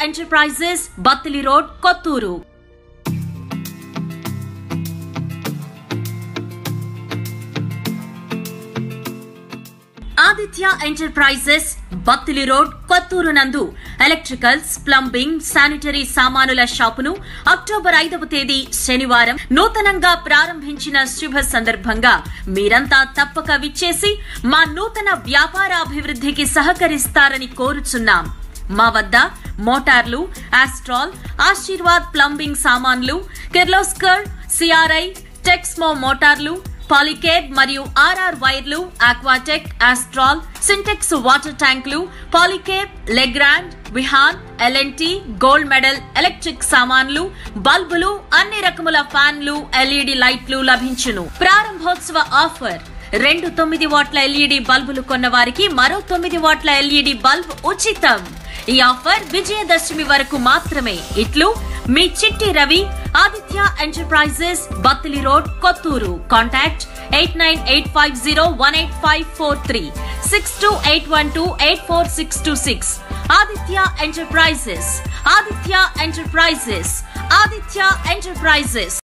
enterprises Battili road Kothuru Aditya enterprises Battili road Kothuru నందు electricals plumbing sanitary సామానుల షాపును అక్టోబర్ ఐదవ తేదీ శనివారం నూతనంగా ప్రారంభించిన శుభ సందర్భంగా మీరంతా తప్పక విచ్చేసి మా నూతన వ్యాపారాభివృద్ధికి సహకరిస్తారని కోరుచున్నాం మా వద్ద మోటార్లు ఆస్ట్రాల్ ఆశీర్వాద్ ప్లంబింగ్ సామాన్లు కిర్లోస్కర్ సిఆర్ఐ టెక్స్మో మోటార్లు పాలికేబ్ మరియు ఆర్ఆర్ వైర్లు ఆక్వాటెక్ ఆస్ట్రాల్ సింటెక్స్ వాటర్ ట్యాంకులు Polycab Legrand Vihan L and T gold medal electric సామాన్లు బల్బులు అన్ని రకముల ఫ్యాన్లు ఎల్ఈడి లైట్లు లభించును ప్రారంభోత్సవ ఆఫర్ రెండు తొమ్మిది వాట్ల ఎల్ఈడి బల్బులు కొన్న వారికి మరో తొమ్మిది వాట్ల ఎల్ఈడి బల్బ్ ఉచితం ఈ ఆఫర్ విజయదశమి వరకు మాత్రమే ఇట్లు మీ Chitti Ravi Aditya enterprises Battili road Kothuru contact eight nine eight five zero one eight five four three six two eight one two eight four six two six Aditya enterprises Aditya enterprises Aditya enterprises